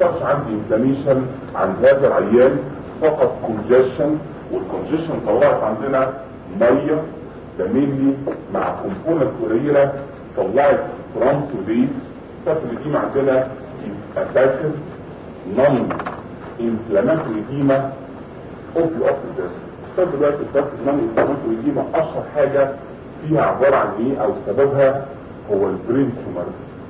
يحصلش عندي انفلاميشن عند هذا العيان فقط كونجيشن والكونجيشن طلعت عندنا ميه زميلي مع كومبوننت قليله طلعت ترانسوديت الطفل دي عندنا اتاكد نون انفلاماتوري ديما اوف اوف الطفل دلوقتي الطفل نون انفلاماتوري ديما اشهر حاجه فيها عباره عن ايه او سببها هو البرين تيومر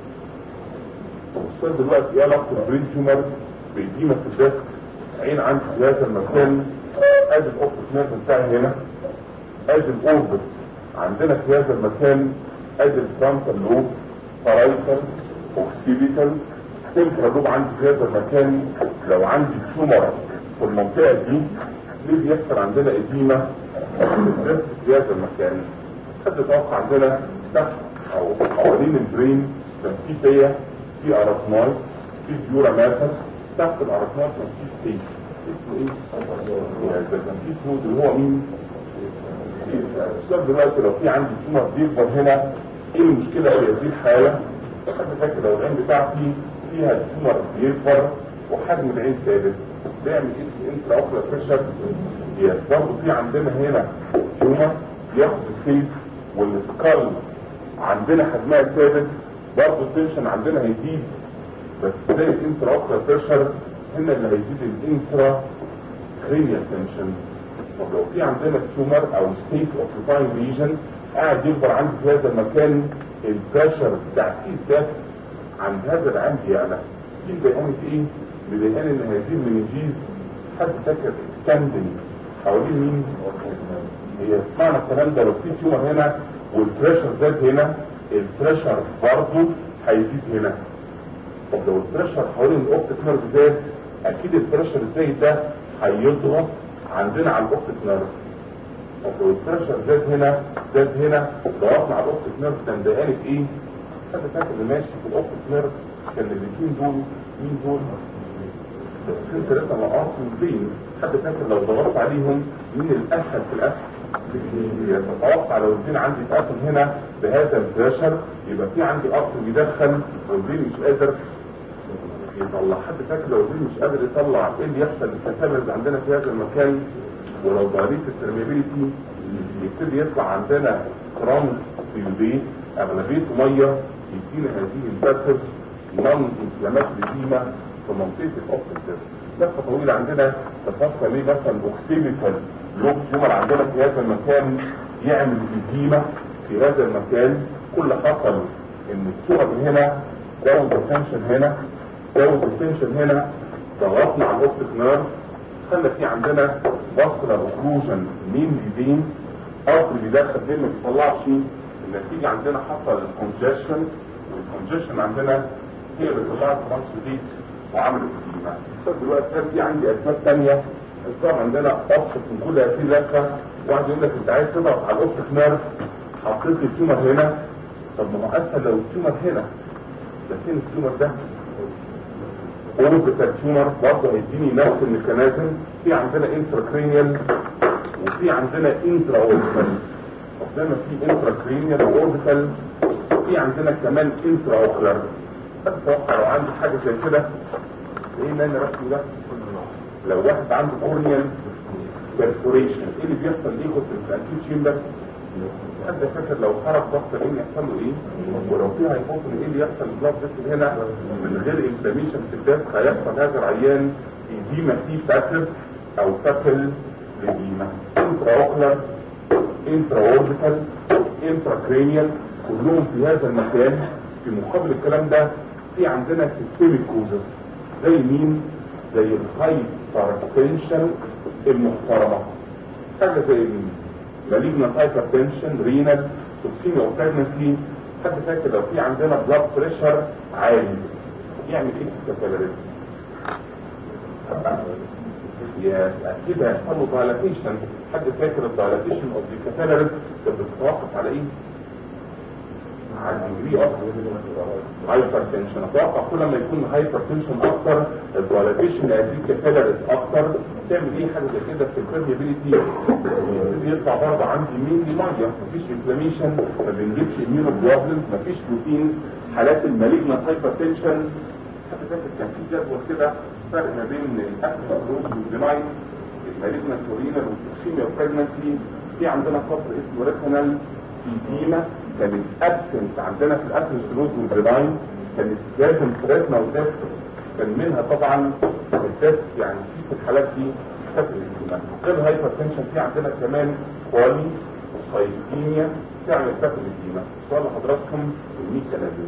الأستاذ دلوقتي ايه علاقة البرين تيومر بيدينا في الديسك عين عندي في هذا المكان ادي الاوبتيك نيرف بتاعي هنا ادي الاوربت عندنا في هذا المكان ادي الفرونتال لوب بارايتال اوكسيبيتال تمكن لوب عندي في هذا المكان لو عندي تيومر في المنطقة دي ليه بيحصل عندنا اديمة في الديسك في هذا المكان حد يتوقع عندنا تحت او حوالين البرين كان في فيا في ارثنايت في ديورا ماتر تحت الارثنايت كان في ستيج اسمه ايه؟ يعني ده كان في فلود اللي هو مين؟ السؤال دلوقتي لو في عندي تيومر بيكبر هنا ايه المشكلة في هذه الحالة؟ حد فاكر لو العين بتاعتي فيها تيومر بيكبر وحجم العين ثابت بيعمل ايه في انترا اوكلا بريشر؟ يس برضه في عندنا هنا تيومر بياخد الفيس والسكال عندنا حجمها ثابت برضه التنشن عندنا هيزيد بس زي الانترا اوكلا بريشر هنا اللي هيزيد الانترا كرينيال تنشن طب لو في عندنا تيومر او ستيت اوكيباين ريجن قاعد يكبر عندي في هذا المكان البريشر بتاع الكيس ده عند هذا العام يعلى دي مضايقاني في ايه؟ مضايقاني ان هذه المنجيز حد فاكر ستاندنج حوالين مين؟ هي معنى الكلام ده لو في تيومر هنا والبريشر زاد هنا البريشر برضه هيزيد هنا طب لو البريشر حوالين الاوبتيك نيرف زاد اكيد البريشر الزايد ده هيضغط عندنا على الاوبتيك نيرف طب لو البريشر زاد هنا زاد هنا ضغطنا على الاوبتيك نيرف ده مضايقاني في ايه؟ حد فاكر اللي ماشي في الاوبتيك نيرف كان الاثنين دول مين دول؟ بس ثلاثة مقاط والبين حد فاكر لو ضغطت عليهم مين الاسهل في الاسهل؟ تتوقع لو البين عندي اتقفل هنا بهذا البريشر يبقى في عندي قطر بيدخل والبين مش قادر يطلع حد فاكر لو البين مش قادر يطلع ايه اللي يحصل للكتابز عندنا في هذا المكان ولو ضريت الترميبيليتي يبتدي يطلع عندنا كرام سيودين اغلبيته ميه يدينا هذه الباتر نون انفلاماتوري ديما في منطقه الاوبتيك لفه طويله عندنا تفصل ليه مثلا اوكسيبيتال لوب تيومر عندنا في هذا المكان يعمل إديمة في هذا المكان كل حصل ان التيومر من هنا زود التنشن هنا زود التنشن هنا ضغطنا على الاوبتيك نيرف خلى في عندنا باسكولار اوكلوجن مين بين او اللي بيدخل بين ما بيطلعش النتيجه عندنا حصل الكونجيشن والكونجيشن عندنا هي اللي طلعت ترانسفيت وعملت إديمة دلوقتي هل في عندي اسباب ثانيه الصار عندنا ابسط من كل هذه اللفه واحد يقول لك انت عايز تضغط على الاوبتيك نيرف حطيت لي التيومر هنا طب ما هو اسهل لو التيومر هنا ده فين التيومر ده؟ اوربيتال تيومر برضه هيديني نفس الميكانيزم في عندنا انتراكرينيال وفي عندنا انترا اوربيتال قدامنا في انتراكرينيال واوربيتال في عندنا كمان انترا اوكلر اتوقع لو عندي حاجه زي كده ايه اللي انا رسمه ده؟ لو واحد عنده كورنيال بيرفوريشن ايه اللي بيحصل ليه في الانتيو تشامبر حد فاكر لو خرج ضغط العين يحصل له ايه ولو في هيبوتن ايه اللي يحصل البلاد فيسل هنا من غير انفلاميشن في الدم هيحصل هذا العيان ايديما سي باسيف او فاكل لديما انترا اوكلر انترا اوربيتال انترا كرينيال كلهم في هذا المكان في مقابل الكلام ده في عندنا سيستميك كوزز زي مين زي الهايبرتنشن المحترمة حاجة زي مين مالجنا هايبرتنشن رينال توكسيميا اوبرنسي حد فاكر لو في عندنا بلاد بريشر عالي يعمل ايه في الكابيلاريز يا اكيد هيحصل له دايلاتيشن حد فاكر الدايلاتيشن اوف ذا كابيلاريز كانت بتتوقف على ايه؟ على الديجري اكتر هايبر تنشن اتوقع كل ما يكون هايبر تنشن اكتر الدايلاتيشن هذه كابيلاريز اكتر تعمل ايه حاجه زي كده في البرميابيليتي يطلع برضه عندي مين دي ميه مفيش انفلاميشن ما بنجيبش اميونو بروبلم مفيش بروتين حالات المالجنا هايبر تنشن حتى فاكر كان في جدول كده فرق ما بين الاثيروسكلوز والبناين المالجنت اورينال والتوكسيميا والبريجنسي في عندنا فصل اسمه ريتينال ايديما كانت ابسنت عندنا في الاثيروسكلوز والبناين كانت لازم فرقنا وتست كان منها طبعا التست يعني في الحالات دي فاكر الايديما غير الهايبر تنشن في عندنا كمان كوالي سايكيميا تعمل فاكر الايديما سؤال لحضراتكم الميكانيزم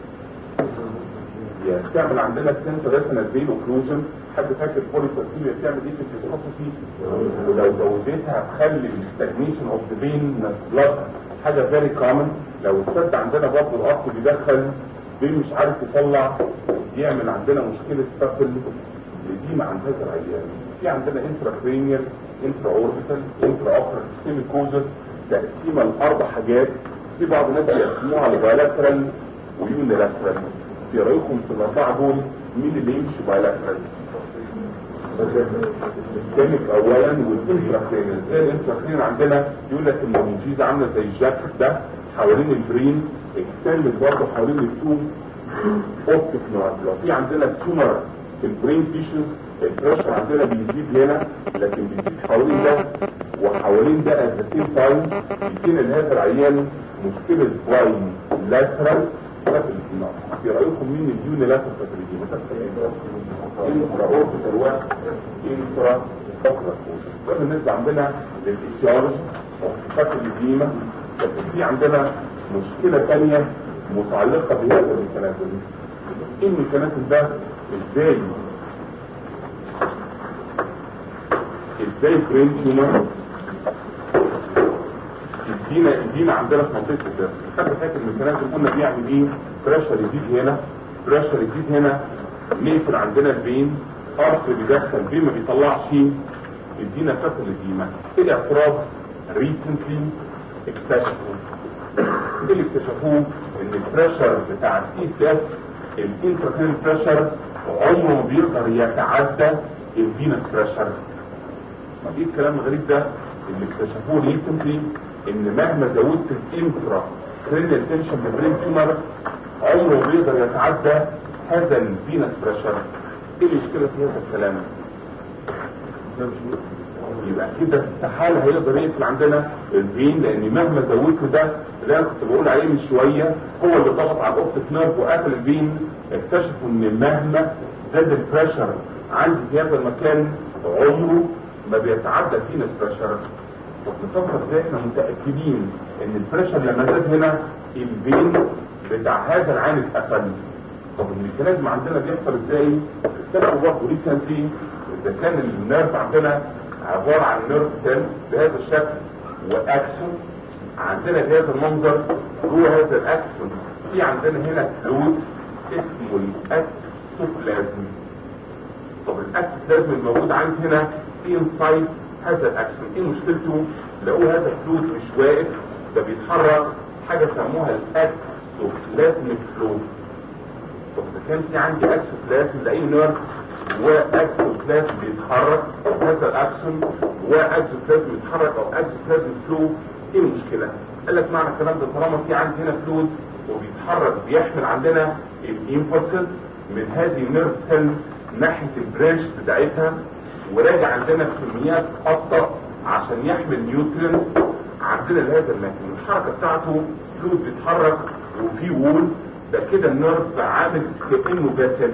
يعني تعمل عندنا سنتر ريتنال فين اوكلوجن حد فاكر بوليساكسيميا بتعمل ايه في الفيسيوتوبي ولو زودتها هتخلي الستاجنيشن اوف ذا فين بلاد حاجه فيري كومن لو السد عندنا برضه الارض بيدخل فين مش عارف يطلع يعمل عندنا مشكله فاكر لديما عند هذا العيان في عندنا انترا كرينيال انترا اوربيتال انترا اوكرال سيستميك كوزس تقسيمه لاربع حاجات في بعض الناس بيقسموها لبايلاترال ويونيلاترال في رايكم في الاربعه دول مين اللي يمشي بايلاترال السيستميك اولا والانتراكرينال زي الانتراكرينال عندنا يقول لك المونجيزه عامله زي الجاكيت ده حوالين البرين اكستندد برضه حوالين التوم اوبتيك نوع لو في عندنا تيومر في البرين تيشوز البريشر عندنا بيزيد هنا لكن بيزيد حوالين ده وحوالين ده ات ذا سيم تايم يمكن لهذا العيان مشكله باين لاترال فاتلتي في رايكم مين اليوني لاترال فاتلتي انترا اوربيتال واحد انترا اوكرال ده بالنسبه عندنا للفيسيولوجي فاتلتي لكن في عندنا مشكله ثانيه متعلقه بهذا الميكانيزم ايه الميكانيزم ده ازاي ازاي برين تيومر يدينا يدينا عندنا في منطقه الدم حد فاكر الميكانيزم قلنا بيعمل ايه بريشر يزيد هنا بريشر يزيد هنا نقفل عندنا الفين ارث بيدخل الفين ما بيطلعش يدينا فاكر الديما ايه الاعتراض ريسنتلي اكتشفوا ايه اللي اكتشفوه ان البريشر بتاع السي اس الانترفيرنس بريشر عمره ما بيقدر يتعدى الفينس بريشر ما ايه الكلام الغريب ده اللي اكتشفوه ريسنتلي ان مهما زودت الانترا كرينال تنشن بالبرين تيومر عمره ما بيقدر يتعدى هذا الفينس بريشر ايه المشكله في هذا الكلام يبقى كده استحاله هيقدر يقفل عندنا الفين لان مهما زودته ده اللي انا كنت بقول عليه من شويه هو اللي ضغط على الاوبتيك نيرف وقفل الفين اكتشفوا ان مهما زاد البريشر عندي في هذا المكان عمره ما بيتعدى فينس بريشر طب نفكر ازاي احنا متاكدين ان البريشر لما زاد هنا الفين بتاع هذا العين اتقفل طب الميكانيزم عندنا بيحصل ازاي؟ اكتشفوا برضه ريسنتلي اذا كان النيرف عندنا عبارة عن نيرف سيل بهذا الشكل واكسون عندنا هذا المنظر جوه هذا الاكسون في عندنا هنا فلويد اسمه الاكسوبلازم طب الاكسوبلازم الموجود عندي هنا انسايد هذا الاكسون ايه مشكلته؟ لقوه هذا الفلويد مش واقف ده بيتحرك حاجه سموها الاكسوبلازميك فلو طب اذا كان في عندي اكسوبلازم لاي نيرف واكسوبلازم بيتحرك هذا الاكسون واكسوبلازم بيتحرك او اكسوبلازم فلو ايه المشكله؟ قال لك معنى الكلام ده طالما في عندي هنا فلويد وبيتحرك بيحمل عندنا الانفلسز من هذه النيرف سيل ناحيه البرانش بتاعتها وراجع عندنا كميات ابطا عشان يحمل نيوترين عندنا لهذا المكان الحركه بتاعته فلويد بيتحرك وفي وول ده كده النيرف عامل كانه باسل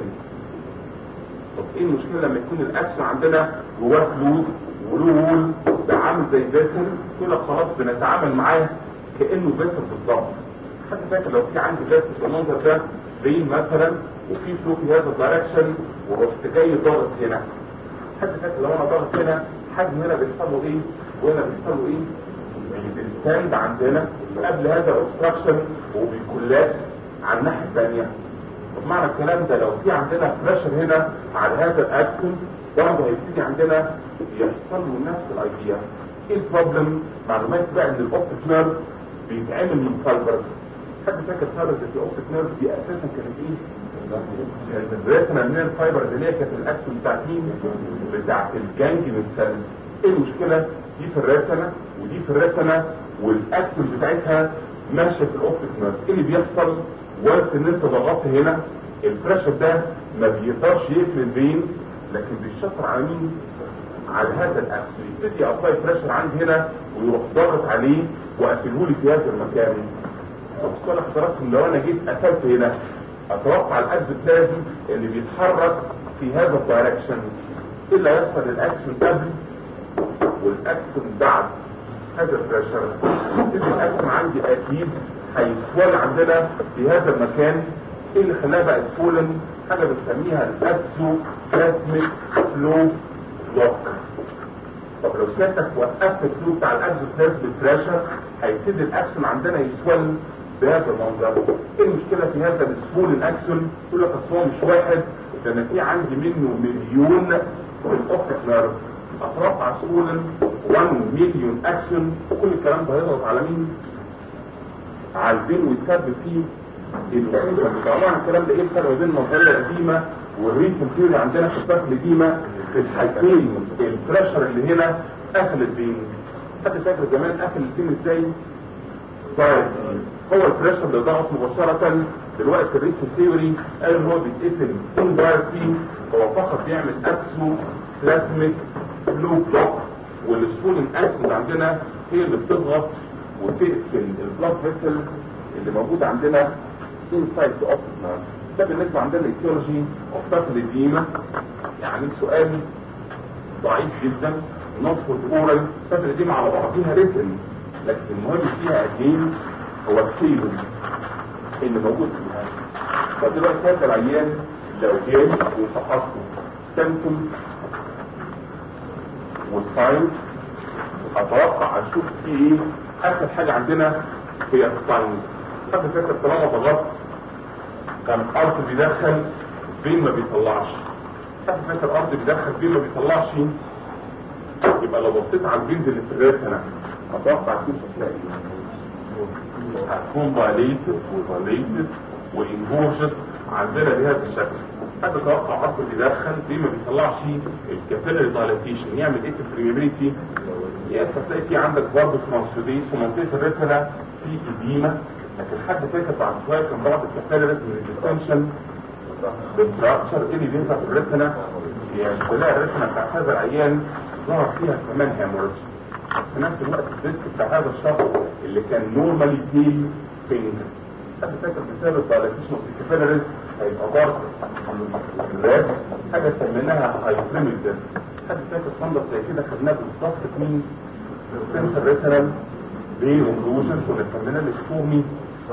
طب ايه المشكله لما يكون الاكسون عندنا جواه فلويد وله وول ده عامل زي باسل كده خلاص بنتعامل معاه كانه باسل بالظبط حد فاكر لو في عندي باسل بالمنظر ده بين مثلا وفي فلو في هذا الدايركشن ورحت جاي ضاغط هنا حد فاكر لو انا ضاغط هنا حجم هنا بيحصل له ايه وهنا بيحصل له ايه بيستند عندنا قبل هذا الاوبستراكشن وبيكولابس على الناحيه الثانيه طب معنى الكلام ده لو في عندنا بريشر هنا على هذا الاكسون برضه هيبتدي عندنا يحصل له نفس الايديا ايه البروبلم معلومات بقى ان الاوبتيك نيرف بيتعمل من فايبرز حد فاكر فايبرز في الاوبتيك نيرف دي اساسا كانت ايه؟ الريتنا نيرف فايبرز اللي هي كانت الاكسون بتاعت مين؟ بتاعت الجانجليون سيلز ايه المشكله؟ دي في الريتنا ودي في الريتنا والاكسون بتاعتها ماشيه في الاوبتيك نيرف ايه اللي بيحصل؟ وقت ان انت ضغطت هنا البريشر ده ما بيقدرش يقفل الفين لكن بيشطر على مين على هذا الاكس يبتدي ابلاي بريشر عندي هنا ويروح ضاغط عليه وقفله لي في هذا المكان طب سؤال حضراتكم لو انا جيت قفلت هنا اتوقع الاكزوبلازم اللي بيتحرك في هذا الدايركشن ايه اللي هيحصل للاكسون قبل والاكسون بعد هذا البريشر يبتدي الاكسون عندي اكيد هيسول عندنا في هذا المكان ايه اللي خلاه بقى سولن حاجه بنسميها الاكسو بلازميك فلو بلوك طب لو سيادتك وقفت الفلو بتاع الاكسوبلازميك بريشر هيبتدي الاكسون عندنا يسول بهذا المنظر ايه المشكله في هذا السبول الاكسون يقول لك اصل هو مش واحد ده انا في عندي منه مليون في الاوبتيك نيرف اتوقع سبول 1 مليون اكسون كل الكلام ده هيضغط على مين؟ على البين ويتسبب فيه الوحيدة طبعا الكلام ده ايه الفرق بين النظريه القديمه والريتم ثيوري عندنا في الفرق القديمه في الحالتين البريشر اللي هنا قفل البين حد فاكر زمان قفل البين ازاي؟ طيب هو البريشر اللي ضغط مباشرة دلوقتي الريتم ثيوري قال ان هو بيتقفل اندايركتلي هو فقط بيعمل اكسو بلازميك فلو بلوك والسبولين اكس اللي عندنا هي اللي بتضغط وتقفل البلاد فيسل اللي موجود عندنا انسايد ذا اوبتيك ده بالنسبه عندنا الايتيولوجي اوف تاكل الديما يعني سؤال ضعيف جدا ندخل اورال تاكل الديما على بعضها ريتم لكن المهم فيها اجين هو الكيلو اللي موجود فيها فدلوقتي هذا العيان لو جاي وفحصته سيمتومز والساينز اتوقع اشوف فيه ايه اخر حاجه عندنا هي الساينز حد فاكر طالما ضغطت كان الارض بيدخل بين ما بيطلعش حد فاكر الارض بيدخل بين ما بيطلعش يبقى لو بصيت على البنز اللي في الرئه هنا اتوقع تكون شكلها ايه هتكون فايليتد وفايليتد وانهوشت عندنا بهذا الشكل حد توقع عصر بيدخل بيه ما بيطلعش الكابيلاري دايلاتيشن يعمل ايه في البريميبيليتي يا تلاقي في عندك برضه في منصبين في منطقه الريتنا في اديمه لكن حد فاكر بعد شويه كان بعض الكابيلاريز من الديستنشن بالفراكشر ايه اللي بيظهر في الريتنا يعني تلاقي الريتنا بتاع هذا العيان ظهر فيها كمان هيموريدج في نفس الوقت الديسك بتاع هذا الشخص اللي كان نورمالي بيل بينج حد فاكر بسبب الدايلاتيشن اوف الكابيلاريز هيبقى برضه الراب حاجه سميناها هايبريميك ديسك حد فاكر فندق زي كده خدناه بالظبط في مين؟ سنتر ريتنال بي اوكلوجن كنا سميناه الاسفومي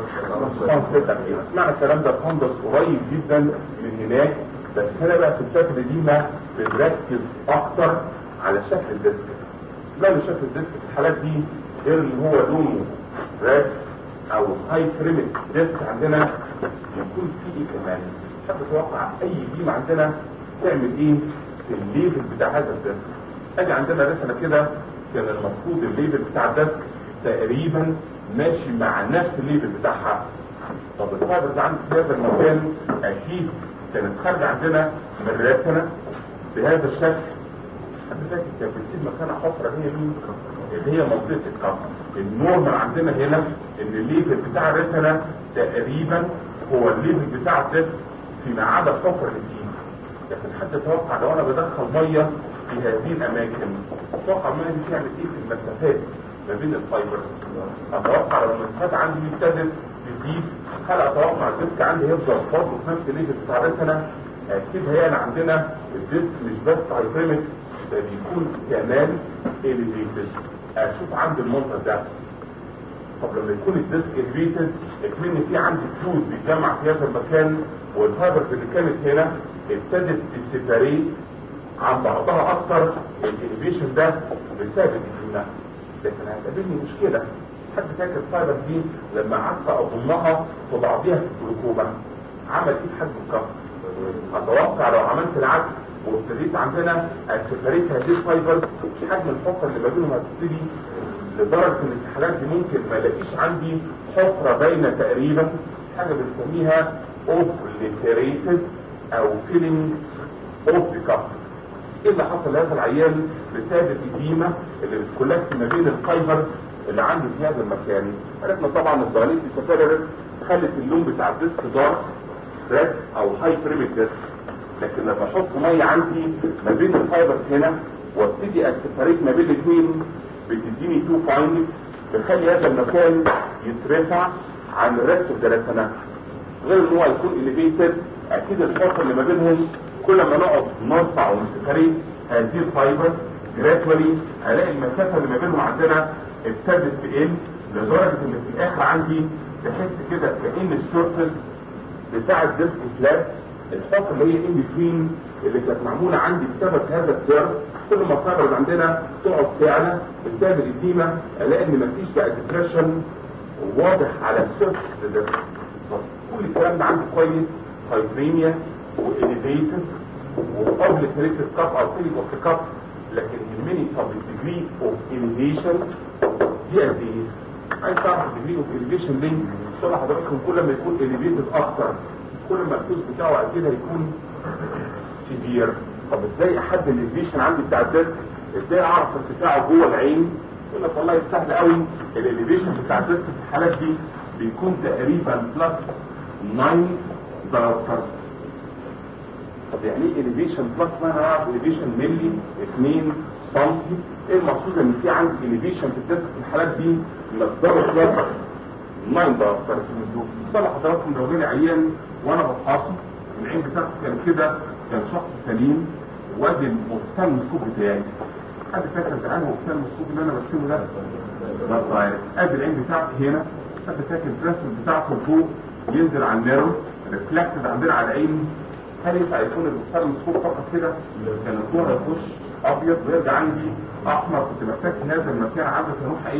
معنى الكلام ده فندق قريب جدا من هناك بس هنا بقى في الشكل دي ما بنركز اكتر على شكل الديسك لون شكل الديسك في الحالات دي غير اللي هو لونه راب او هاي كريميك ديسك عندنا يكون في ايه كمان حد تتوقع اي بيم عندنا تعمل ايه في الليفل بتاع هذا الديسك ادي عندنا رسمه كده كان المفروض الليفل بتاع الديسك تقريبا ماشي مع نفس الليفل بتاعها طب الفايبرز عندي في هذا المكان اكيد كانت خارجه عندنا من الرسمه بهذا الشكل حد فاكر كان بتسيب مكانها حفره هي مين؟ اللي هي منطقه الكفر النورمال عندنا هنا ان الليفل بتاع الرسمه تقريبا هو الليفل بتاع الديسك فيما عدا الحفره اللي فيه لكن حد يتوقع لو انا بدخل ميه في هذه الاماكن اتوقع الميه دي تعمل ايه في المسافات ما بين الفايبرز اتوقع لو المسافات عندي ابتدت تزيد هل اتوقع الديسك عندي هيفضل برضه في نفس الليفل بتاع الرسمه اكيد هي عندنا الديسك مش بس هايبريميك ده بيكون كمان اليفيتد اشوف عندي المنظر ده طب لما يكون الديسك اليفيتد اكمن في عندي فلوس بيتجمع في هذا المكان والفايبرز اللي كانت هنا ابتدت تسيبريت عن بعضها اكتر الانيبيشن ده بسبب الدينا لكن هتقابلني مشكله حد فاكر الفايبر دي لما قعدت اضمها في بعضها في الجلوكوما عمل ايه في حجم الكفر اتوقع لو عملت العكس وابتديت عندنا اسفريت هذه الفايبرز حجم الحفره اللي ما بينهم هتبتدي لدرجه ان في الحالات دي ممكن ما الاقيش عندي حفره باينه تقريبا حاجه بنسميها اوبليتريتد او فيلينج اوف ذا كفر ايه اللي حصل لهذا العيان بسبب الاديمه اللي بتكولكت ما بين الفايبرز اللي عندي في هذا المكان عرفنا طبعا الضغاليط السفارر خلت اللون بتاع الديسك دارك ستريس او هايبريميك ديسك لكن لما احط ميه عندي ما بين الفايبرز هنا وابتدي استفريت ما بين الاثنين بتديني تو فايندز بتخلي هذا المكان يترفع عن الريست اوف ذا غير ان هو يكون اليفيتد اكيد الفرق اللي ما بينهم كل ما نقعد نرفع ونستفريت هذه الفايبر جراتولي هلاقي المسافه اللي ما بينهم عندنا ابتدت تقل لدرجه ان في الاخر عندي تحس كده كان السيرفس بتاع الديسك فلات الفتره اللي هي ان بتوين اللي كانت معموله عندي بسبب هذا الكيرف كل ما الفايبرز عندنا تقعد تعلى بسبب الاديمه الاقي ان مفيش بقى ديبريشن واضح على السيرفس ده طب كل الكلام ده عندي كويس هايبريميا واليفيتد وقبل كريتيف كاب او كليك اوف كاب لكن يهمني طب الديجري اوف اليفيشن دي قد ايه؟ عايز تعرف الديجري اوف اليفيشن ليه؟ عشان حضراتكم كل ما يكون اليفيتد اكتر كل ما الفوز بتاعه اكيد هيكون كبير طب ازاي احدد الاليفيشن عندي بتاع الديسك ازاي اعرف ارتفاعه جوه العين يقول لك والله سهل قوي الاليفيشن بتاع الديسك في الحالات دي بيكون تقريبا بلس 9 درجات طب يعني ايه اليفيشن بلس ما انا اعرف اليفيشن ملي 2 سم ايه المقصود ان في عندي اليفيشن في الديسك في الحالات دي مقداره بلس 9 درجات طلع حضراتكم لو جالي عيان وانا بفحصه العين بتاعته كان كده كان شخص سليم وادي الاوفتالموسكوب بتاعي حد فاكر الان الاوفتالموسكوب اللي انا برسمه ده ده صغير ادي العين بتاعتي هنا حد فاكر البريسل بتاعته فوق ينزل على النيرو ريفلكتد عندنا على العين هل ينفع يكون الاوفتالموسكوب فقط كده كان الضوء يخش ابيض ويرجع عندي احمر كنت محتاج في هذا المكان عدد نروح ايه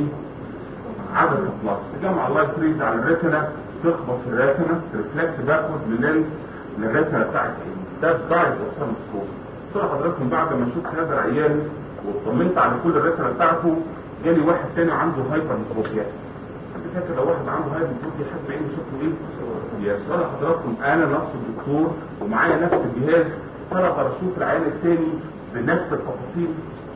عدد بلس تجمع اللايت ريز على الريتنا تخبط في الريتنا ترفلكت باكورد لللينز للريتنا بتاعت ده الدايت اوفتالموسكوب قلت لحضراتكم بعد ما شفت هذا العيان واطمنت على كل الريتنا بتاعته جالي واحد تاني عنده هايبر متروفيا انت فاكر لو واحد عنده هايبر متروفيا حد بعيني شفته ايه؟ يا سؤال حضراتكم انا نفس الدكتور ومعايا نفس الجهاز فانا اقدر اشوف العيان التاني بنفس التفاصيل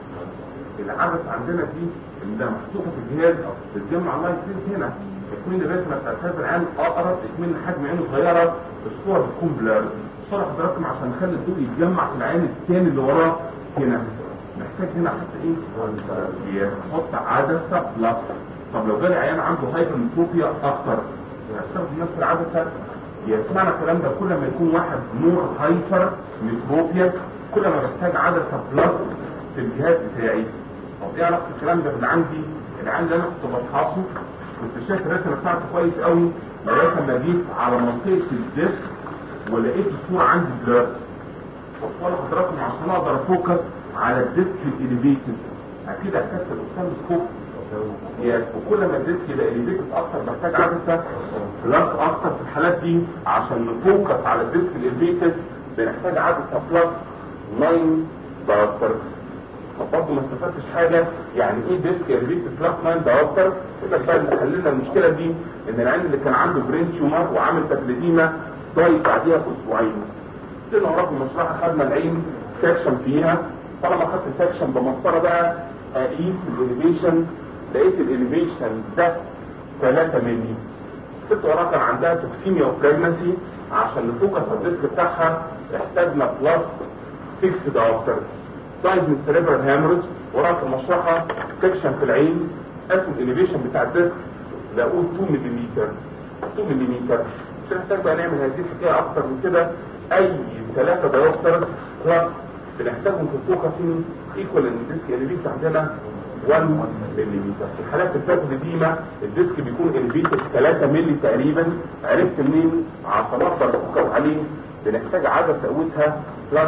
العدسه عندنا دي اللي محطوطه في الجهاز او بتجمع الله يصير هنا تكوين الرسمه بتاعت هذا العين اقرب تكوين حجم عينه صغيره الصوره بتكون بلار صوره حضراتكم عشان نخلي الضوء يتجمع في العين الثاني اللي وراه هنا محتاج هنا احط ايه؟ احط عدسه بلس طب لو جالي عيان عنده هايبر متروفيا اكتر هستخدم نفس العدسه يعني معنى الكلام ده كل ما يكون واحد نور هايبر متروفيا كل ما بحتاج عدسه بلس في الجهاز بتاعي طب ايه علاقه الكلام ده باللي عندي العين اللي انا كنت بفحصه كنت شايف الرسمه بتاعته كويس قوي لغايه لما جيت على منطقه الديسك ولقيت الصوره عندي بلر وانا حضراتكم عشان اقدر افوكس على الديسك الاليفيتد اكيد احتاج الاوفتالموسكوب يعني وكل ما الديسك يبقى اليفيتد اكتر بحتاج عدسه بلس اكتر في الحالات دي عشان نفوكس على الديسك الاليفيتد بنحتاج عدسه بلس 9 درجات برضه ما استفدتش حاجه يعني ايه ديسك الريت بلاك مان داوتر يقول لك بقى اللي حللنا المشكله دي ان العين اللي كان عنده برين تيومر وعامل تبليديما ضايق بعديها باسبوعين سنة وراك المشرحه خدنا العين سكشن فيها طالما خدت سكشن بمسطره بقى اقيس الاليفيشن لقيت الاليفيشن ده 3 مللي ست وراها كان عندها توكسيميا وبريجنسي عشان نفوكس على الديسك بتاعها احتاجنا بلس 6 داوتر سايز من سيريبرال هامرج وراها في المشرحة سكشن في العين اسم الاليفيشن بتاع الديسك لقوه 2 ملم 2 ملم مش هنحتاج بقى نعمل هذه الحكايه اكتر من كده اي ثلاثه دايوستر بلس بنحتاجهم في الفوكسين ايكوال ان الديسك اليفيت عندنا 1 ملم في حالات الفاتوديما الديسك بيكون اليفيتد 3 ملم تقريبا عرفت منين عشان اقدر افكر عليه بنحتاج عدسه قوتها بلس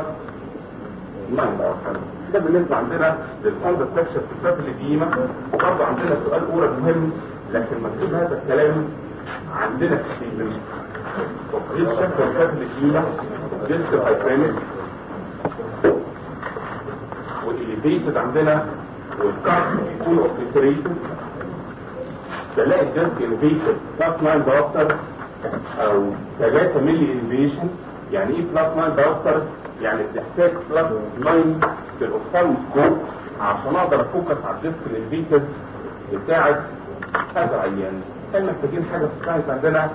ما ده بالنسبة عندنا للفوند سكشن في الفات القديمة وبرضه عندنا سؤال أورا مهم لكن مكتوب هذا الكلام عندنا في ستيفن تطبيق شكل الفات القديمة ديسك هايبرينك والإليفيتد عندنا والكارت بيكون اوبتريتد بلاقي الديسك إليفيتد بلس 9 داوتر أو 3 ملي إليفيشن يعني إيه بلس 9 داوتر يعني بتحتاج بلس 9 في الاوفتالموسكوب عشان اقدر افوكس على الديسك الانفيتد بتاعت هذا العيان كان محتاجين حاجه في الساينس عندنا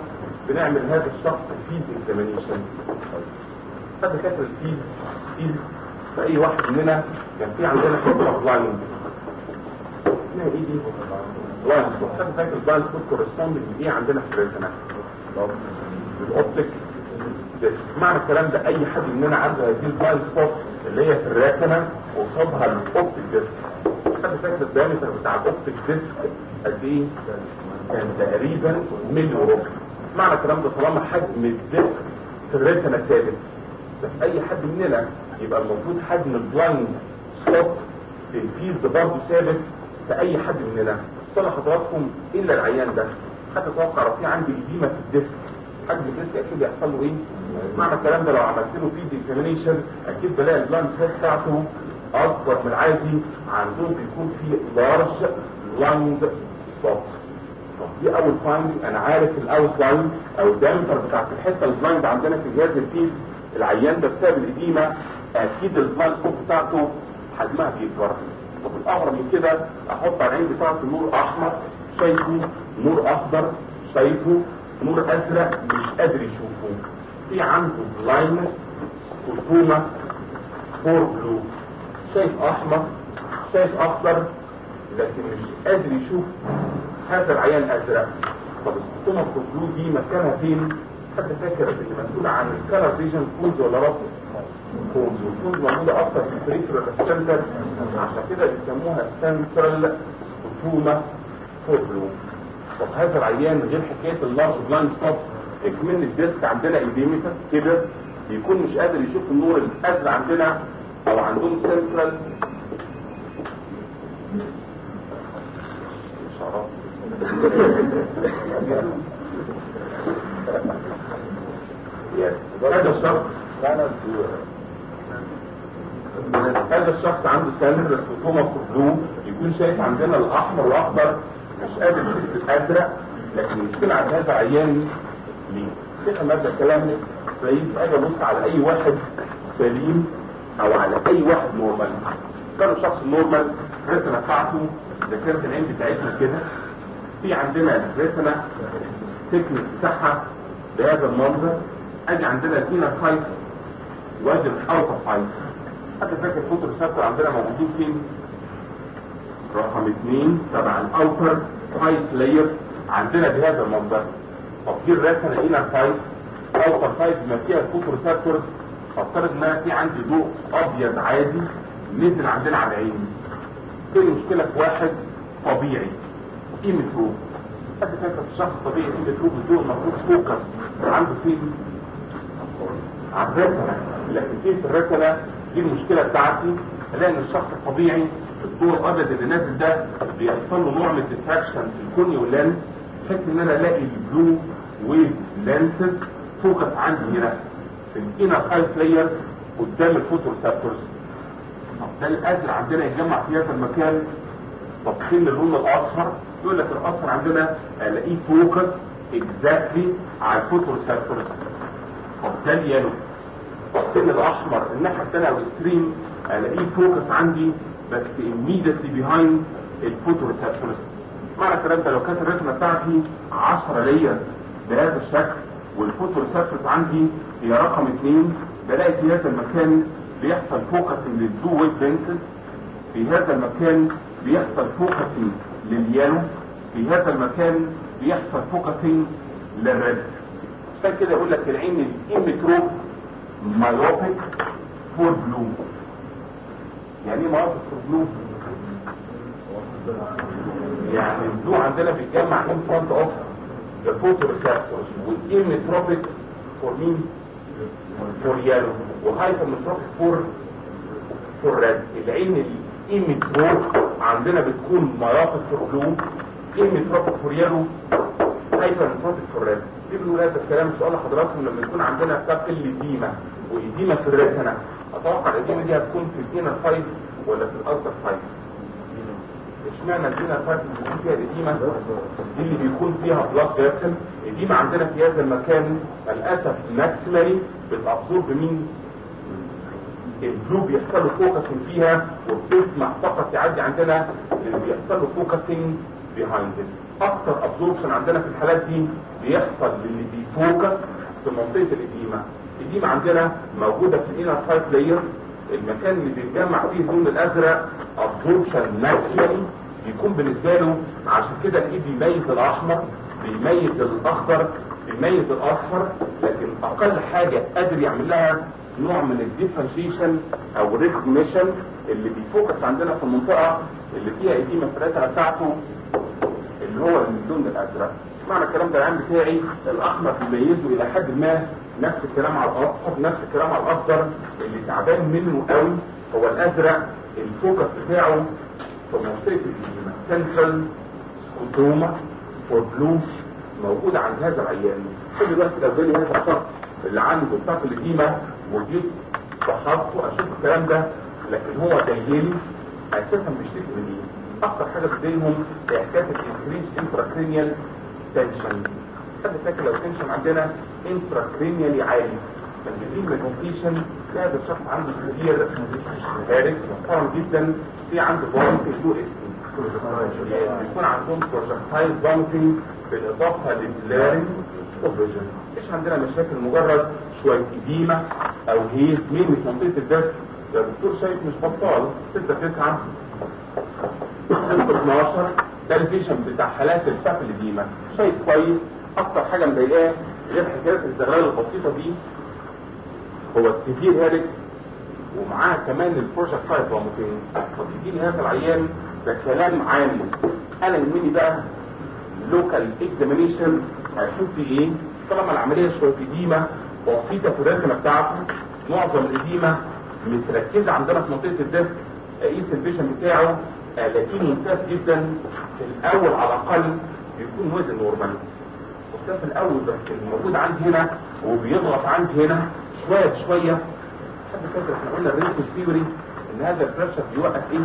بنعمل هذا الشخص فيد اكزامينيشن حد فاكر الفيد فيد في اي واحد مننا كان في عندنا حته بلايند اسمها ايه دي؟ بلايند سبوت حد فاكر البلايند سبوت كورسبوند لايه عندنا في الريتنا؟ الاوبتيك معنى الكلام ده اي حد مننا عنده هذه البلايند سبوت اللي هي في الريتنا وقصادها الاوبتيك ديسك حد فاكر الدايمتر بتاع الاوبتيك ديسك قد ايه؟ كان تقريبا ملي وربع معنى الكلام ده طالما حجم الديسك في الريتنا ثابت بس اي حد مننا يبقى المفروض حجم البلايند سبوت في الفيلد برضه ثابت في اي حد مننا صلى حضراتكم الا العيان ده حتى توقع لو في عندي اديمه في الديسك حجم الديسك اكيد يحصل له ايه؟ معنى الكلام ده لو عملت له فيد اكزامينيشن اكيد بلاقي البلايند سبوت بتاعته اكبر من العادي عندهم بيكون في لارج بلايند سبوت دي اول فايند انا عارف الاوت لاين او الدايمتر بتاعت الحته البلايند عندنا في جهاز الفيل العيان ده بسبب الاديمه اكيد البلايند سبوت بتاعته حجمها بيكبر طب الاغرب من كده احط على العين بتاعته نور احمر شايفه نور اخضر شايفه نور ازرق مش قادر يشوفه في عنده بلايند خصومه فور بلو شايف احمر شايف اخضر لكن مش قادر يشوف هذا العيان ازرق طب الخصومه البلو دي مكانها فين حد فاكر اللي مسؤول عن الكالر فيجن كونز ولا رفض كونز والكونز موجوده اكتر في البريفرال سنتر عشان كده بيسموها سنترال خصومه فور بلو طب هذا العيان غير حكايه اللارج بلايند سبوت اكمن الديسك عندنا ايديميتس كده بيكون مش قادر يشوف النور الازرق عندنا او عندهم سنترال هذا الشخص هذا الشخص عنده سنترال فوتوما بلو يكون شايف عندنا الاحمر والاخضر مش قادر يشوف الازرق لكن المشكله عند هذا العيان ليه؟ كده مبدا كلامنا تلاقيه اجي ابص على اي واحد سليم او على اي واحد نورمال كان الشخص النورمال الرسمه بتاعته ذاكره العين بتاعتنا كده في عندنا رسمه تكنيك بتاعها بهذا المنظر اجي عندنا فينا فايت وادي الاوتر فايت حتى فاكر فوتو ريسبتور عندنا موجودين فين؟ رقم اثنين تبع الاوتر فايت لاير عندنا بهذا المنظر طب دي الرسمه هنا فايت اوتر فايت بما فيها الفوتو ريسبتورز افترض ان في عندي ضوء ابيض عادي نزل عندنا على عيني في مشكله في واحد طبيعي ايمتروب حد فاكر الشخص الطبيعي ايمتروب الضوء المفروض فوكس عنده فين على الرسله لكن فين في الرسله دي المشكله بتاعتي الاقي ان الشخص الطبيعي الضوء الابيض اللي نازل ده بيحصل له نوع من الديستراكشن في الكوني واللانس بحيث ان انا الاقي البلو ويف لانسز فوكس عندي هنا في الانر فايف لايرز قدام الفوتو ريسبتورز طب ده الازرق عندنا يتجمع في هذا المكان طب فين اللون الاصفر يقول لك الاصفر عندنا الاقيه فوكس اكزاكتلي على الفوتو ريسبتورز طب ده اليالو طب فين الاحمر الناحيه الثانيه او الاكستريم الاقيه فوكس عندي بس immediately behind الفوتو ريسبتورز معنى الكلام ده لو كانت الرسمه بتاعتي 10 لايرز بهذا الشكل والفوتو ريسبتورز عندي هي رقم اثنين بلاقي في هذا المكان بيحصل فوكسنج للبلو ويف لينسز في هذا المكان بيحصل فوكسنج لليالو في هذا المكان بيحصل فوكسنج للريد عشان كده يقول لك العين الايمتروب مايوبيك فور بلو يعني ايه مايوبيك فور بلو؟ يعني البلو عندنا بيتجمع ان فرونت اوف ذا فوتو ريسبتورز والايمتروبيك فور مين؟ فور يالو وهايبرمتروبيك فور فور ريد العين الايمتروب عندنا بتكون ميوبيك فور بلو ايمتروبيك فور يالو هايبرمتروبيك فور ريد دي بنقول هذا الكلام سؤال لحضراتكم لما يكون عندنا سبب الاديمه واديمه في الريتنا اتوقع الاديمه دي هتكون في الانر فايف ولا في الالتر فايف اشمعنى الانر فايف اللي بيكون فيها الاديمه دي اللي بيكون فيها بلاد فيسل الاديمه عندنا في هذا المكان للاسف ماكسيمالي بتابزورب بمين البلو بيحصل له فوكسنج فيها والبيسمع فقط يعدي عندنا اللي بيحصل له فوكسنج بيهايند اكتر ابزوربشن عندنا في الحالات دي بيحصل للي بيفوكس في منطقه الاديمه الاديمه عندنا موجوده في الانر سايت لاير المكان اللي بيتجمع فيه اللون الازرق ابزوربشن ماكسيمالي بيكون بالنسبه له عشان كده الايد بيميز الاحمر بيميز الاخضر بيميز الاصفر لكن اقل حاجه قادر يعمل لها نوع من الديفرنشيشن او ريكوجنيشن اللي بيفوكس عندنا في المنطقه اللي فيها ايديما الثلاثه بتاعته اللي هو اللون الازرق معنى الكلام ده العام بتاعي الاحمر بيميزه الى حد ما نفس الكلام على الاصفر نفس الكلام على الاخضر اللي تعبان منه قوي هو الازرق الفوكس بتاعه في منطقه الإديمة سنترال سكوتوما وبلو موجود عند هذا العيان كل دلوقتي لو جالي هذا الشخص اللي عنده بتاعت الإديمة وجيت فحصته اشوف الكلام ده لكن هو جايلي اساسا بيشتكي من ايه؟ اكتر حاجه بتضايقهم هي حكايه الانكريج انتراكرينيال تنشن حد فاكر لو تنشن عندنا انتراكرينيالي عالي فالجديد ميكونفيشن هذا الشخص عنده سيفير هارس محترم جدا في عنده بوينت له اسم بيكون عندهم بروجكتايل بامبنج بالاضافه للبلارنج اوفيجن مش عندنا مشاكل مجرد شويه اديمه او هيز مين في منطقه الدست ده الدكتور شايف مش بطال 6 9 6 12 ده الفيشن بتاع حالات الفك الاديمه شايف كويس اكتر حاجه مضايقاه غير حكايه الزغلال البسيطه دي هو السيفير هارك ومعاه كمان البروجكتايل بامبنج طب يجي لي هذا العيان ده كلام عام انا يهمني بقى لوكال اكزامينيشن هشوف في ايه طالما العمليه شويه اديمه بسيطه في الرسمه بتاعته معظم الاديمه متركزه عندنا في منطقه الديسك اقيس الفيجن بتاعه الاقيه ممتاز جدا في الاول على الاقل بيكون وزن نورمال وده في الاول بس الموجود عندي هنا وبيضغط عندي هنا شويه بشويه حد فاكر احنا قلنا الريسك ثيوري ان هذا البريشر بيوقف ايه؟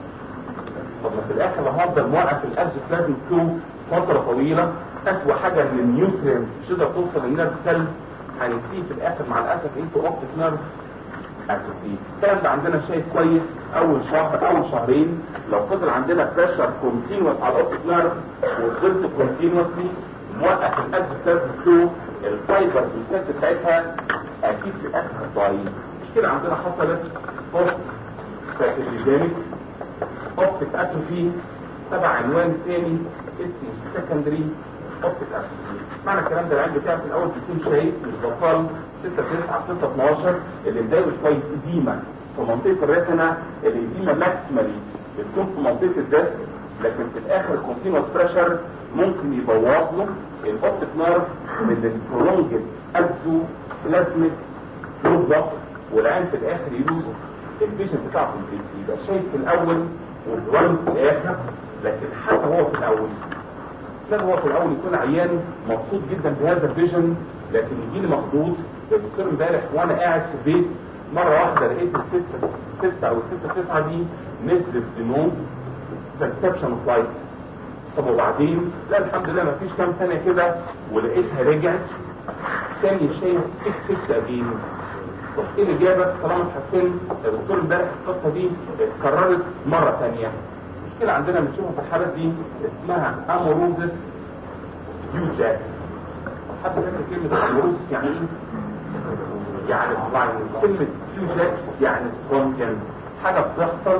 طب ما في الاخر لو هفضل موقف الازوفلازم فلو فتره طويله اسوء حاجه ان النيوترينز مش تقدر توصل للنيرف سيل هننتهي في الاخر مع الاسف انتوا اوبتيك نيرف اتروفي الكلام ده عندنا شايف كويس اول شهر اول شهرين لو فضل عندنا بريشر كونتينوس على الاوبتيك نيرف وفضلت كونتينوسلي موقف الازوفلازم فلو الفايبر السنس بتاعتها اكيد في الاخر هتضعيف مش كده عندنا حصلت بوست فاتيليجينيك اوبتيك اتروفي تبع عنوان تاني اسمه سكندري اوبتيك اتروفي معنى الكلام ده العين بتاعه في الاول بيكون شايف مش بطال 6 9 6 12 اللي مضايقه شويه اديمه في منطقه الريتنا الاديمه ماكسيمالي بتكون في منطقه الدست لكن في الاخر الكونتينوس بريشر ممكن يبوظ له الاوبتيك نيرف من البرولونجد اكزو بلازميك فلو ضغط والعين في الاخر يلوز الفيجن بتاعه يبقى شايف في الاول والبرايم في الاخر لكن حتى هو في الاول كان هو في الاول يكون عيان مبسوط جدا بهذا الفيجن لكن يجي لي مخضوض الدكتور امبارح وانا قاعد في البيت مره واحده لقيت الستة ستة او الستة تسعة دي نزلت بنوم برسبشن فلايت طب وبعدين لا الحمد لله مفيش كام ثانيه كده ولقيتها رجعت تاني شايف 6 6 اجين طب ايه الاجابه طالما اتحسنت الدكتور امبارح القصه دي اتكررت مره ثانيه المشكله عندنا بنشوفها في الحالات دي اسمها اموروزس يوجاك حد فاكر كلمه اموروزس يعني ايه؟ يعني كلمه يوجاك يعني سبونتين حاجه بتحصل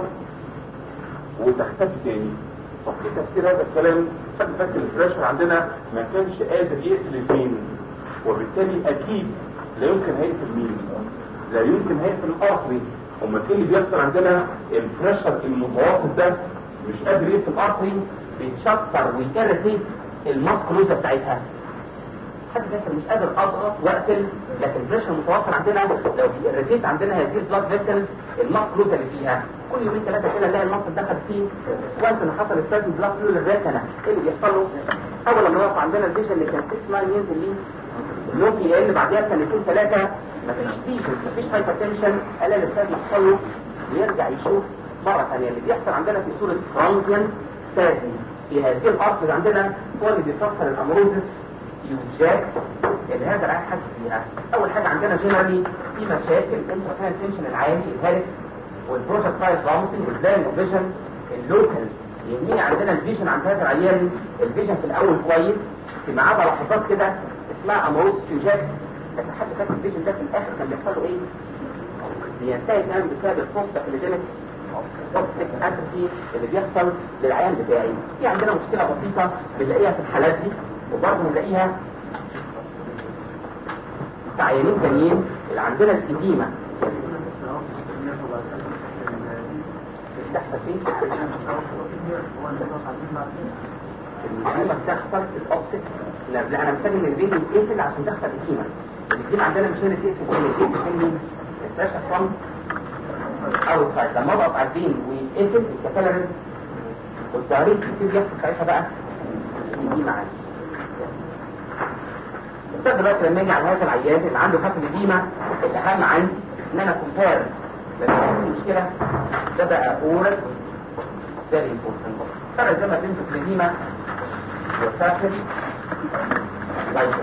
وتختفي تاني طب ايه تفسير هذا الكلام؟ حد فاكر البريشر عندنا ما كانش قادر يقفل الفين وبالتالي اكيد لا يمكن هيقفل مين؟ لا يمكن هيقفل الارتري امال ايه اللي بيحصل عندنا البريشر المتوسط ده مش قادر يقفل الارتري بيتشطر ويكرتيت الماسكولوزا بتاعتها حد فاكر مش قادر اضغط واقفل لكن البريشر المتوسط عندنا لو بيرتيت عندنا هذه البلاد فيسل الماسكولوزا اللي فيها كل يومين ثلاثه كده نلاقي المصل دخل فيه وانت اللي حصل السيرفي بلاد فلو للريتنا ايه اللي بيحصل له؟ اول لما يقف عندنا الفيجن اللي كان 6 9 ينزل ليه ممكن لان بعدها سنتين ثلاثه مفيش فيجن مفيش هايبرتنشن الا الاستاذ يحصل له ويرجع يشوف مره ثانيه اللي بيحصل عندنا في صوره ترانزيان ستازي في هذه الارض اللي عندنا هو اللي بيفسر الامروزس يوجاكس اللي هذا العين حاسس بيها اول حاجه عندنا جنرالي في مشاكل انتركان تنشن العالي الهالك والبروجكتايل بامبنج والبلان فيجن اللوكال يهمني عندنا الفيجن عند هذا العيان الفيجن في الاول كويس في عدا لحظات كده اسمها امروز فيوجاكس لكن حد فاكر الفيجن ده في الاخر كان بيحصل له ايه؟ بينتهي تماما بسبب الفوسطة اللي دمت توكسيك اتروفي اللي بيحصل للعيان بتاعي في عندنا مشكلة بسيطة بنلاقيها في الحالات دي وبرضه بنلاقيها في عيانين تانيين اللي عندنا الإديمة بتحصل فين؟ الإديمة بتحصل في الأوبتيك لا لا أنا محتاج إن البين يتقفل عشان تحصل إديمة الإديمة عندنا مش هنا تقفل كل الإديمة تاني الفلاش فرونت أو سايد لما أضغط على البين ويتقفل الكابيلاريز والتعريف يبتدي يحصل ساعتها بقى إديمة عادي الطب دلوقتي لما يجي على هذا العيان اللي عنده خف الإديمة الأهم عندي إن أنا كومبير لما يكون المشكلة ده بقى أورال فيري امبورتنت فرق زي ما بين الإديمة والساكن لايتر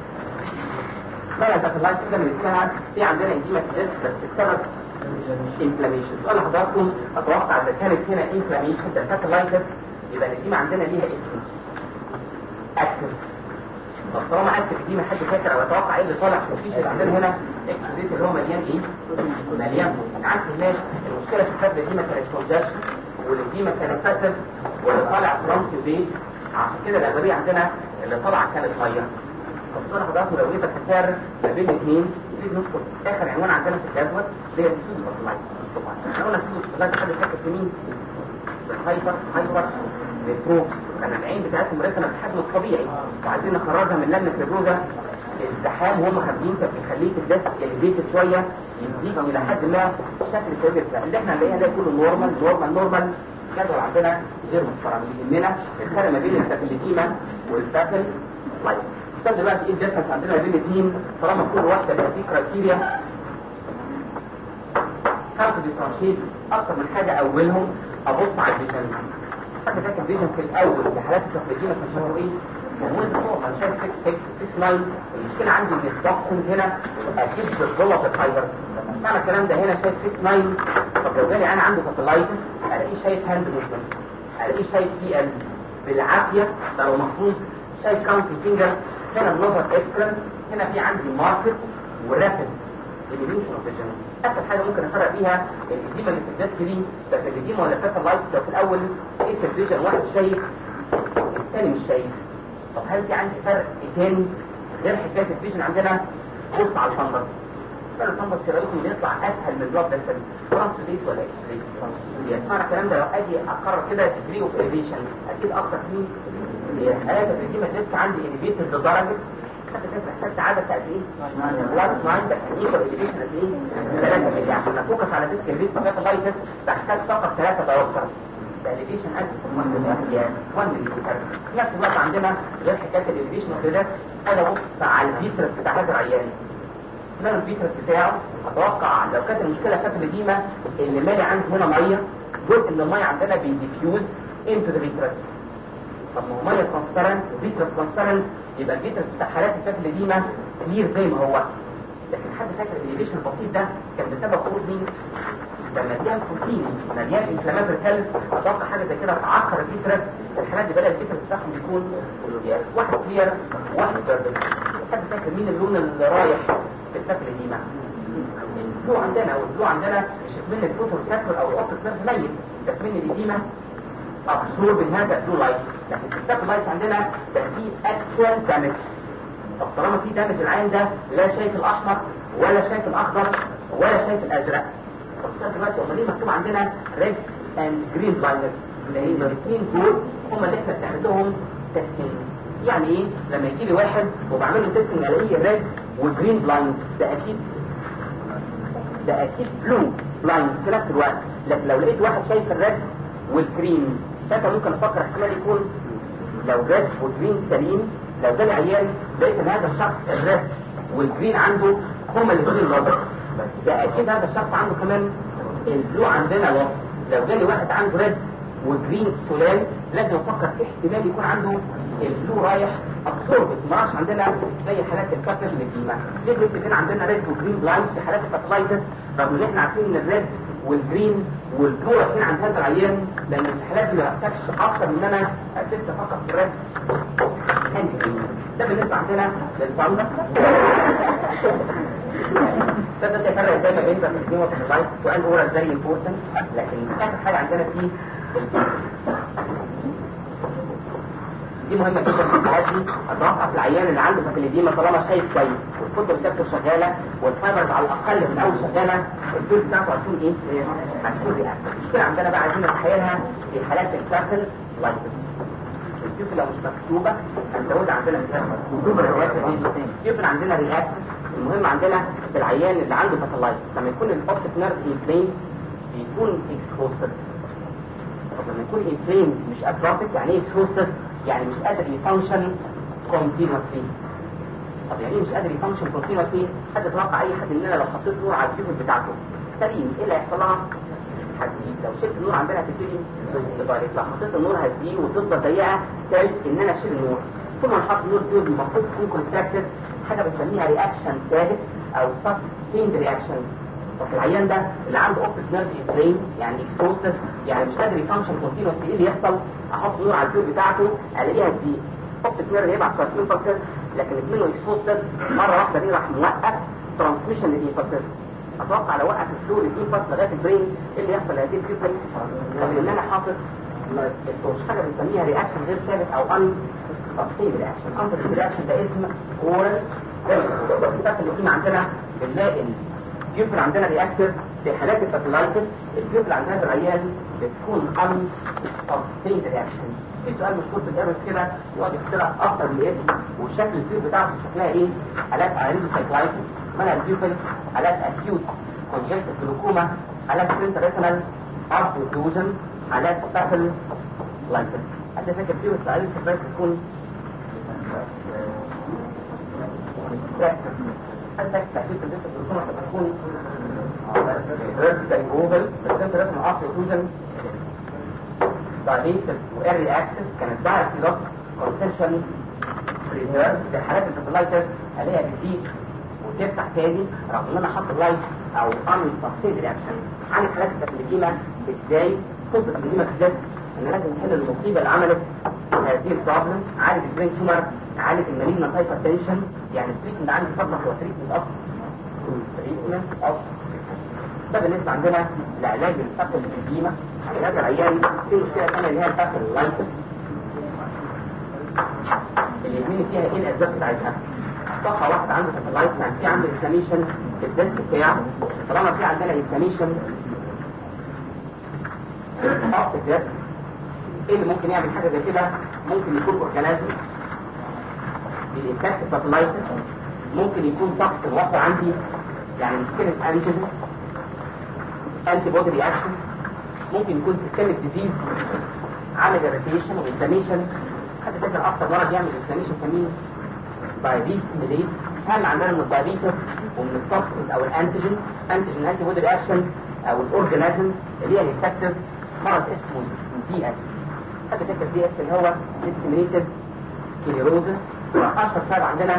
فرق اللايتر ده من اسمها في عندنا إديمة في الجسم بس السبب انفلاميشن سؤال لحضراتكم اتوقع اذا كانت هنا انفلاميشن ده ساكلايتس يبقى الإديمة عندنا ليها اسم اكتف طب طالما اكتف دي ما حد فاكر او اتوقع ايه اللي طالع مفيش اللي عندنا هنا اكسديت اللي هو مليان ايه؟ مليان عكس هناك المشكله في الفرد دي ما كانت كونجكشن والديما كانت ساتر واللي طالع فرنسي بيه عشان كده الاغلبيه عندنا اللي طالعه كانت ميه طب صور حضراتكم لو جيت اخسر ما بين الاثنين نبتدي ندخل اخر عنوان عندنا في الجدول اللي هي السود بطلايت طبعا احنا قلنا السود بطلايت حد فاكر في مين؟ الهايبر هايبر نيتروكس كان العين بتاعتهم رسمة بالحجم الطبيعي وعايزين نخرجها من لجنة البروزة الزحام وهم خارجين فبيخليك الدست الفيتد شوية يزيد الى حد ما شكل الشبكة اللي احنا هنلاقيها ده كله نورمال نورمال نورمال الجدول عندنا غير محترم اللي يهمنا الفرق ما بين التكليديما والباتل لايت السؤال دلوقتي ايه الدفرنس عندنا ما بين الاثنين طالما كل واحدة بقى فيه كرايتيريا كارت ديفرنشيت اكتر من حاجة اولهم ابص على الفيجن حد فاكر فيجن في الاول في حالات التخريجيه كان شهر ايه؟ كان وين صوت انا شايف 6 6 9 المشكله عندي ان التوكسين هنا اكيد بتغلط الفايبر معنى الكلام ده هنا شايف 6 9 طب لو جالي انا عنده فاتلايتس الاقيه شايف هاند موفمنت الاقيه شايف بي ال بالعافيه ده لو محفوظ شايف كاونت فينجر هنا النظر اكسلنت هنا في عندي ماركت ورابد ديمينيوشن اوف فيجن اخر حاجه ممكن افرق بيها الاديمه اللي في الديسك دي ده في الاديمه ولا فاتر لايت لو في الاول ايه في الفيجن واحد شايف الثاني مش شايف طب هل في عندي فرق تاني غير حكايه الفيجن عندنا بص على الفندس فرق الفندس كده لكم بيطلع اسهل من البلاد فيسل ترانسليت ولا اكسليت معنى الكلام ده لو اجي اقرر كده ديجري اوف اليفيشن اكيد اكتر فيه هذا في الاديمه الديسك عندي اليفيتد لدرجه حتى كده محتاج عدد قد ايه؟ بلس 9 ده كان يقدر اليفيشن قد ايه؟ 3 مللي عشان افوكس على ديسك البيت فقط اللايتس بحتاج فقط 3 دايوكتر ده اليفيشن قد 1 مللي 1 مللي في نفس الوقت عندنا غير حكايه اليفيشن ده انا ابص على الفيترس بتاع هذا العيان اسمها الفيترس بتاعه اتوقع لو كانت المشكله كانت الاديمه اللي مالي عندي هنا ميه جزء من الميه عندنا بيديفيوز انتو ذا فيترس طب ما هو ميه ترانسبيرنت وفيترس ترانسبيرنت يبقى الفيترس بتاع حالات الفات القديمه كلير زي ما هو لكن حد فاكر الاليفيشن البسيط ده كان بسبب خروج مين؟ ده مليان بروتين مليان انفلاماتوري سيل اتوقع حاجه زي كده تعكر الفيترس الحالات دي بدا الفيترس بتاعهم بيكون واحد كلير واحد جردل حد فاكر مين اللون اللي رايح في الفات القديمه؟ البلو عندنا والبلو عندنا مش من الفوتو ريسبتور او الاوبتيك نيرف ميت ده من القديمه ابسورب هذا البلو لايت لكن في السب لايت عندنا ده في اكشوال دامج طب طالما في دامج العين ده لا شايف الاحمر ولا شايف الاخضر ولا شايف الازرق طب السب لايت امال ليه مكتوب عندنا ريد اند جرين بلايندر لان الاثنين دول هم اللي احنا بنعمل لهم تيستنج يعني ايه لما يجي لي واحد وبعمل له تيستنج الاقيه ريد وجرين بلايند ده اكيد ده اكيد بلو بلايند في نفس الوقت لكن لو لقيت واحد شايف الريد والجرين ساعتها ممكن افكر احتمال يكون لو ريد والجرين سليم لو جالي عيان لقيت ان هذا الشخص الريد والجرين عنده هما الاثنين لازم ده اكيد هذا الشخص عنده كمان البلو عندنا لازم لو جالي واحد عنده ريد وجرين سلال لازم افكر في احتمال يكون عنده البلو رايح ابسوربت ما راحش عندنا زي حالات الكاتل اللي فيها ليه بيكون عندنا ريد وجرين بلاينز في حالات الفاتلايتس رغم ان احنا عارفين ان الريد والجرين والبلو رايحين عند هذا العيان لان الحالات دي ما بتحتاجش اكتر من ان انا اسس فقط في الريد اند جرين ده بالنسبه عندنا للفندس تقدر تفرق ازاي ما بين التقديم والتلايت سؤال اورال فيري امبورتنت لكن اخر حاجه عندنا فيه دي مهمه جدا في الحالات دي اتوقع في العيان اللي عنده فاكيليديما طالما شايف كويس والفوتو ريسبتور شغاله والفايبرز على الاقل من اول شغاله الدور بتاعته هتكون ايه؟ هتكون رياكتيف المشكله عندنا بقى عايزين نتخيلها في حالات الكارتل لايتس الكيوب لو مش مكتوبه هنزود عندنا مكتوبه الرياكشن الكيوب عندنا رياكشن المهم عندنا في العيان اللي عنده باثولايتس لما يكون الاوبتيك نيرف انفليم بيكون اكسبوستد طب لما يكون انفليم مش اتروفيك يعني ايه اكسبوستد يعني مش قادر يفانكشن كونتينوسلي طب يعني ايه مش قادر يفانكشن كونتينوسلي حد يتوقع اي حد مننا لو حطيت نور على الكيوب بتاعته سليم ايه اللي هيحصل لها؟ هتزيد لو شلت النور عندنا هتبتدي تبارك لو حطيت النور هتزيد وتفضل ضيقه تالت ان انا اشيل النور طول ما نحط النور دي المفروض تكون كونتراكتد حاجه بنسميها رياكشن ثابت او سستيند رياكشن وفي العيان ده اللي عنده اوبتيك نيرف انفليم يعني اكسبوستد يعني مش قادر يفانكشن كونتينوس ايه اللي يحصل احط نور على التيوب بتاعته الاقيها تزيد اوبتيك نيرف هيبعت شويه امبلسز لكن منه اكسبوستد مره واحده دي راح موقف ترانسميشن للامبلسز اتوقع لو وقف الفلو الامبلس لغايه البرين ايه اللي يحصل لهذه الفيبل طب ان انا حاطط التوش حاجه بنسميها رياكشن غير ثابت او ان سستين رياكشن ان رياكشن ده اسم اورال الفاكت اللي فيه عندنا بنلاقي البيوبل عندنا رياكتيف في حالات الفاكولايتس البيوبل عندنا في العيان بتكون ان سستين رياكشن في سؤال مشهور في الارث كده يقعد يخترع اكتر من اسم والشكل الفيوب بتاعته شكلها ايه؟ حالات ايريدوسايكلايتس منها البيوبل حالات اكيوت كونجكتيف جلوكوما حالات سنتريتنال ارت اوكلوجن حالات بافل لايتس حد فاكر بيوبل في ايريدوسايكلايتس تكون حد فاكر تحديد الجسد جلوكوما تكون فيرتيكال اوفل سنتريتنال ارت اوكلوجن diabetes واري اكسس كانت ظاهره في لوس كونسنشن ريزيرف في حالات الفيبلايتس الاقيها بتزيد وتفتح تاني رغم ان انا حاطط لايت او ان سستين رياكشن عن حالات التكليفيما ازاي خطه التكليفيما بالذات ان لازم نحل المصيبه اللي عملت هذه البروبلم عالج البرين تيومر عالج المالينا هايبر تنشن يعني التريتمنت عندي فقط هو تريتمنت اوف تريتمنت اوف ده بالنسبه عندنا لعلاج الفقر القديمه على هذا العيان في مشكله ثانيه اللي هي الفقر اللايتس اللي يهمني فيها ايه الاسباب بتاعتها طاقة واحد عنده ساتلايت يعني في عنده انفلاميشن في الديسك بتاعه طالما في عندنا انفلاميشن في الديسك ايه اللي ممكن يعمل حاجه زي كده ممكن يكون اورجانيزم بالانفكت ساتلايتس ممكن يكون توكسين واقع عندي يعني مشكله انتيجين انتي بودي رياكشن ممكن يكون سيستميك ديزيز عامل اريتيشن وانفلاميشن حد فاكر اكتر مرض يعمل انفلاميشن في مين؟ دايابيتس ميليز اهم عندنا من الدايابيتس ومن التوكسينز او الانتيجين انتيجين انتي بودي رياكشن او الاورجانيزم اللي هي الانفكتيف مرض اسمه دي اس حد فاكر دي اس اللي هو ديسكريمينيتد سكليروزس واشهر سبب عندنا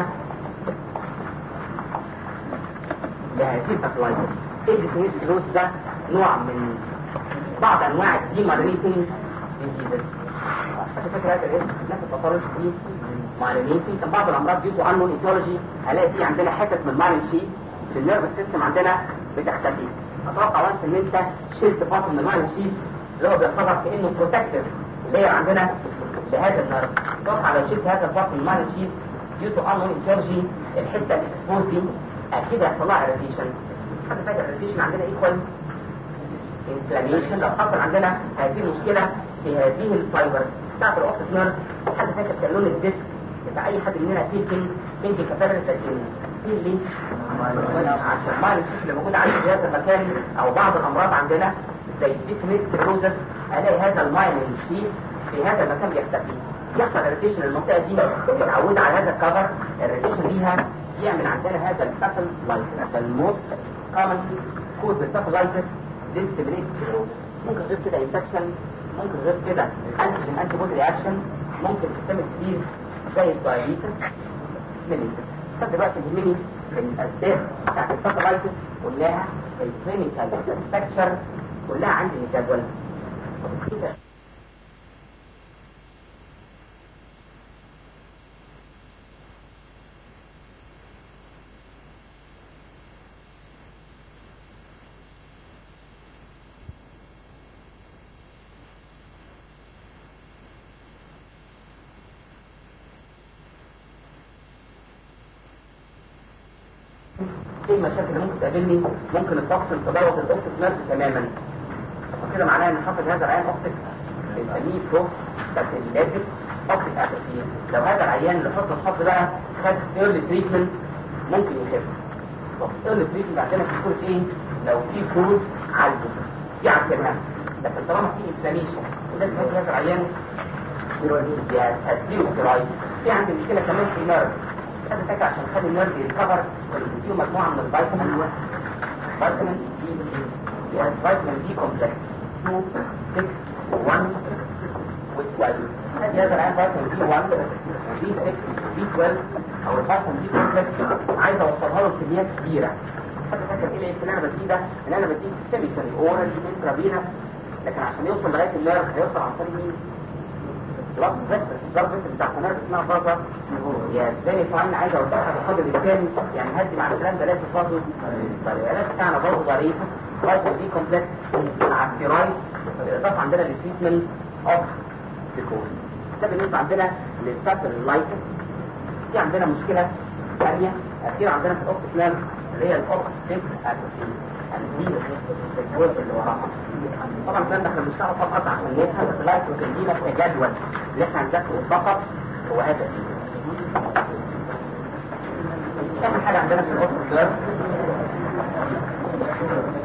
لهذه الباثولايتس ايه الديسكريمينيتد سكليروزس ده نوع من بعض انواع الديمارينيتنج ديزيزز حد فاكر هذا الاسم الناس الباثولوجي دي مايلينيتنج كان بعض الامراض دي تو انون ايتيولوجي هلاقي في عندنا حتت من المايلين شيت في النيرف سيستم عندنا بتختفي اتوقع وانت ان انت شلت فتره من المايلين شيت اللي هو بيعتبر كانه بروتكتيف اللي هي عندنا لهذا النيرف اتوقع لو شلت هذا الفتره من المايلين شيت ديو تو انون ايتيولوجي الحته الاكسبوز دي اكيد هيحصل لها اريتيشن حد فاكر الاريتيشن عندنا ايكوال انفلاميشن لو حصل عندنا هذه المشكله في هذه الفايبرز بتاعت الاوبتيك نيرف حد فاكر كان لون الديسك بتاع اي حد مننا تيتن انت كفايه تاكل ليه عشان بعض الشيء اللي موجود عندي في هذا المكان او بعض الامراض عندنا زي الديسميك سكلروزس الاقي هذا المايلين شيت في هذا المكان بيختفي يحصل اريتيشن المنطقه دي متعوده على هذا الكفر الاريتيشن ليها يعمل عندنا هذا الباتل لايتس الموست كومن كوز الباتل لايتس ديسميك سكلروزس ممكن غير كده انفكشن ممكن غير كده انتيجين انتي بودي رياكشن ممكن سيستمك ديزيز زي الدايابيتس ميليتس طب دلوقتي يهمني الاسباب بتاعت الفاتلايتس كلها الكلينيكال ستراكشر كلها عندي من الجدول ايه المشاكل اللي ممكن تقابلني ممكن التوكسين تبوظ الاوبتيك نيرف تماما وكده معناه ان حصل هذا العيان اوبتيك بنسميه بروست باتيلاتيك اوبتيك اتروفي لو هذا العيان اللي حط الحط بقى خد ايرلي تريتمنت ممكن يخف طب ايرلي تريتمنت عندنا في صوره ايه لو في كروز عالجه دي عكسها لكن طالما في انفلاميشن وده في هذا العيان يا هديله ستيرويد في عندي مشكله كمان في النيرف انا فاكر عشان خلي النيرف يريكفر فيه مجموعه من الفيتامين فيتامين سي يا فيتامين بي كومبلكس 2 6 1 و12 هذه هذا العين فيتامين بي 1 بي 6 بي 12 او الفيتامين بي كومبلكس عايز اوصلها له بكميات كبيره حتى فاكر ايه اللي انا بديه ده ان انا بديه كيميكال اورال انترافينا لكن عشان يوصل لغايه النيرف هيوصل عن طريق مين؟ بلاد بريشر البلاد بريشر بتاع النيرف اسمها بازا يا ازاي فاين عايز اوصلها بقدر الامكان يعني هدي مع الكلام ده لازم برضه العلاج بتاعنا برضه ظريف فايتامين بي كومبلكس مع الستيرويد بالاضافه عندنا للتريتمنت اوف سيكوز ده بالنسبه عندنا للساتلايتس في عندنا مشكله ثانيه اخيرا عندنا في الاوبتيك نيرف اللي هي الاوبتيك اتروفي يعني دي الجزء اللي وراها طبعا الكلام ده احنا بنشتغل فقط عشان نفهم السلايد وتدينا كجدول اللي احنا هنذاكره فقط هو هذا اخر حاجه عندنا في الاوبتيك نيرف